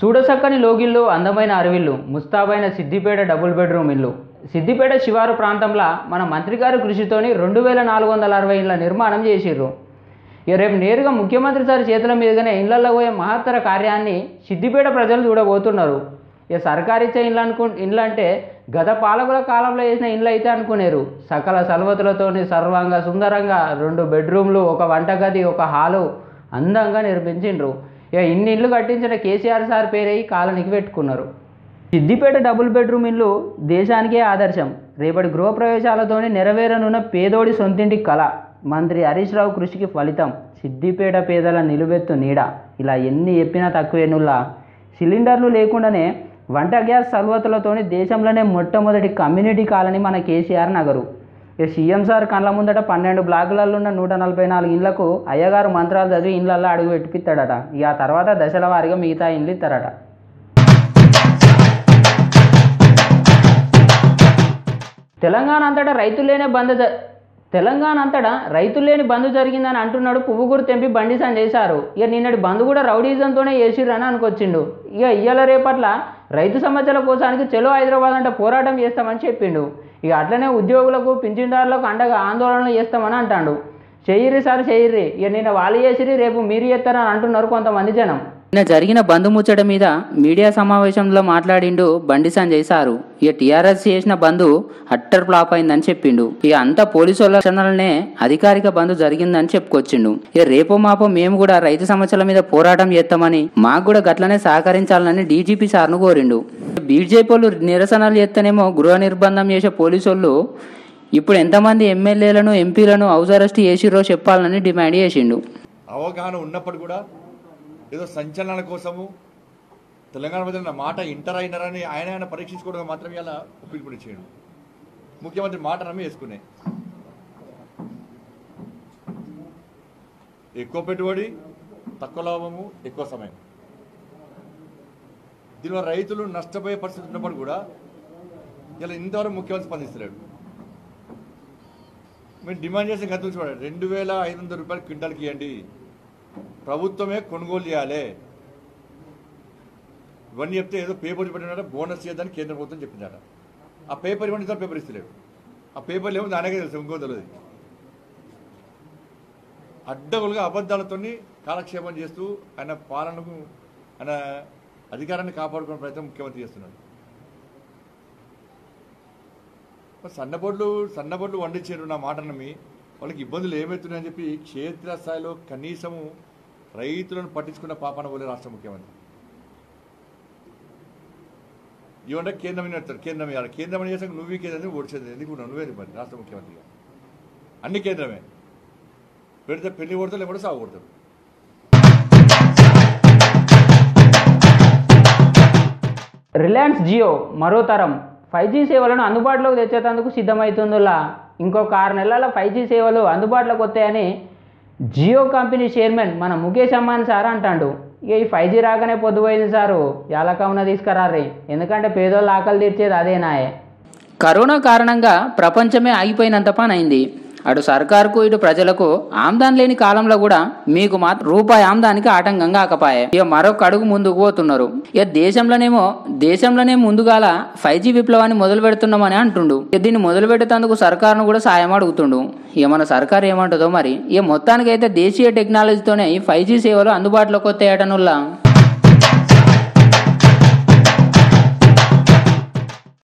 చూడసక్కని లోగిళ్ళు అందమైన అరవిల్లు ముస్తాబైన సిద్దిపేట డబుల్ బెడ్రూమ్ ఇల్లు సిద్దిపేట శివారు ప్రాంతంలో మన మంత్రి గారి కృషితోని రెండు వేల నాలుగు వందల అరవై ఇళ్ళ నిర్మాణం చేసిర్రు ఇక రేపు నేరుగా ముఖ్యమంత్రి సార్ చేతుల మీదుగానే ఇళ్లలో పోయే మహత్తర కార్యాన్ని సిద్దిపేట ప్రజలు చూడబోతున్నారు ఇక సర్కారిచ్చే ఇల్లు అనుకు ఇల్లు అంటే గత పాలకుల కాలంలో వేసిన ఇల్లు అయితే అనుకునేరు సకల సల్వతులతోని సర్వంగా సుందరంగా రెండు బెడ్రూమ్లు ఒక వంటగది ఒక హాలు అందంగా నిర్మించిండ్రు ఇక ఇన్ని ఇల్లు కట్టించిన కేసీఆర్ సార్ పేరే ఈ కాలనీకి పెట్టుకున్నారు సిద్దిపేట డబుల్ బెడ్రూమ్ ఇల్లు దేశానికే ఆదర్శం రేపటి గృహప్రవేశాలతోనే నెరవేరనున్న పేదోడి సొంతింటి కళ మంత్రి హరీష్ రావు కృషికి ఫలితం సిద్దిపేట పేదల నిలువెత్తు నీడ ఇలా ఎన్ని చెప్పినా తక్కువేనుల్లా సిలిండర్లు లేకుండానే వంట గ్యాస్ సల్వతులతోని దేశంలోనే మొట్టమొదటి కమ్యూనిటీ కాలనీ మన కేసీఆర్ నగరు ఇక సీఎం సార్ కళ్ళ ముందట పన్నెండు బ్లాకులలో ఉన్న నూట నలభై నాలుగు ఇళ్లకు అయ్యగారు మంత్రాలు చదివి ఇళ్ళల్లో అడుగు పెట్టిపిస్తాడట ఇక ఆ తర్వాత దశల వారీగా మిగతా ఇండ్లు ఇస్తారట తెలంగాణ అంతటా రైతులేనే బంద్ జ తెలంగాణ అంతటా రైతులు లేని బంద్ జరిగిందని అంటున్నాడు పువ్వుగురు తెంపి బండి సంజయ్ సారు ఇక నిన్నటి బంద్ కూడా రౌడీజంతోనే చేసిర్రు అని అనుకొచ్చిండు ఇక ఇయ్యాల రేపట్ల రైతు సమస్యల కోసానికి చెలో హైదరాబాద్ అంటే పోరాటం చేస్తామని చెప్పిండు ఇక అట్లనే ఉద్యోగులకు పింఛన్దారులకు అండగా ఆందోళన చేస్తామని అంటాడు చెయ్యిర్రి సార్ చెయ్యిర్రి ఇక నిన్న వాళ్ళు చేసిరి రేపు మీరు చేస్తారని అంటున్నారు కొంతమంది జనం నిన్న జరిగిన బంధు ముచ్చట మీద మీడియా సమావేశంలో మాట్లాడిండు బండి సంజయ్ సారు ఇక టీఆర్ఎస్ చేసిన బంధు అట్టర్ ఫ్లాప్ అయిందని చెప్పిండు ఇక అంతా పోలీసు వాళ్ళ క్షణాలనే అధికారిక బంధు జరిగిందని చెప్పుకొచ్చిండు ఇక రేపో మాపో మేము కూడా రైతు సమస్యల మీద పోరాటం చేస్తామని మాకు కూడా గట్లనే సహకరించాలని డీజీపీ సార్ను కోరిండు బీజేపీ వాళ్ళు నిరసనలు చేస్తేనేమో గృహ నిర్బంధం చేసే పోలీసు వాళ్ళు ఇప్పుడు ఎంతమంది ఎమ్మెల్యేలను ఎంపీలను హౌస్ అరెస్ట్ చేసిర్రో చెప్పాలని డిమాండ్ చేసిండు అవగాహన ఉన్నప్పుడు కూడా ఏదో సంచలనాల కోసము తెలంగాణ ప్రజలు నా మాట ఇంటర్ అయినారని ఆయన ఆయన పరీక్షించుకోవడం మాత్రమే ఇలా ఒప్పింపుడు చేయడు ముఖ్యమంత్రి మాట నమ్మి వేసుకునే ఎక్కువ పెట్టుబడి తక్కువ లాభము ఎక్కువ సమయం దీనివల్ల రైతులు నష్టపోయే పరిస్థితి ఉన్నప్పుడు కూడా ఇలా ఇంతవరకు ముఖ్యమంత్రి స్పందిస్తలేడు మేము డిమాండ్ చేసిన గత నుంచి చూడండి రెండు వేల ఐదు వందల రూపాయలు క్వింటాల్కి ఇవ్వండి ప్రభుత్వమే కొనుగోలు చేయాలి ఇవన్నీ చెప్తే ఏదో పేపర్ పెట్టినట్టు బోనస్ చేయదని కేంద్ర ప్రభుత్వం చెప్పిందట ఆ పేపర్ ఇవ్వండి సార్ పేపర్ ఇస్తలేడు ఆ పేపర్లు ఏమో దానికే తెలుసు ఇంకో తెలియదు అడ్డగులుగా అబద్ధాలతోని కాలక్షేపం చేస్తూ ఆయన పాలనకు ఆయన అధికారాన్ని కాపాడుకునే ప్రయత్నం ముఖ్యమంత్రి చేస్తున్నాడు మరి సన్నబొడ్లు సన్నబొడ్లు వండించారు నా మాట నమ్మి వాళ్ళకి ఇబ్బందులు ఏమవుతున్నాయని చెప్పి క్షేత్రస్థాయిలో కనీసము రైతులను పట్టించుకున్న పాపన పోలే రాష్ట్ర ముఖ్యమంత్రి ఇవంటే కేంద్రం పెడతారు కేంద్రం ఇవ్వాలి కేంద్రం అని చేసాక నువ్వు కేంద్రం ఓడిచేది ఎందుకు నువ్వే ఇబ్బంది రాష్ట్ర ముఖ్యమంత్రిగా అన్ని కేంద్రమే పెడితే పెళ్లి కొడతారు లేకపోతే సాగు కొడతారు రిలయన్స్ జియో మరో తరం ఫైవ్ జీ సేవలను అందుబాటులోకి తెచ్చేందుకు సిద్ధమవుతుందిలా ఇంకొక ఆరు నెలల ఫైవ్ జీ సేవలు అందుబాటులోకి వస్తాయని జియో కంపెనీ చైర్మన్ మన ముఖేష్ అంబానీ సార్ అంటాడు ఇక ఈ ఫైవ్ జీ రాగానే పొద్దుపోయింది సారు ఎలాకమున తీసుకురారి ఎందుకంటే పేదోళ్ళు ఆకలి తీర్చేది అదేనాయే కరోనా కారణంగా ప్రపంచమే ఆగిపోయినంత పని అయింది అటు సర్కారుకు ఇటు ప్రజలకు ఆమ్దాన్ లేని కాలంలో కూడా మీకు మాత్రం రూపాయి ఆమ్దానికి ఆటంకం కాకపాయే ఇక మరొక అడుగు ముందుకు పోతున్నారు ఇక దేశంలోనేమో దేశంలోనే ముందుగాల ఫైవ్ జీ విప్లవాన్ని మొదలు పెడుతున్నామని అంటుండు ఇక దీన్ని మొదలు పెట్టేందుకు సర్కారును కూడా సాయం అడుగుతుండు ఇక మన సర్కారు ఏమంటుందో మరి ఇక మొత్తానికైతే దేశీయ టెక్నాలజీతోనే ఈ ఫైవ్ జీ సేవలు అందుబాటులోకి వస్తాయటనుల్లా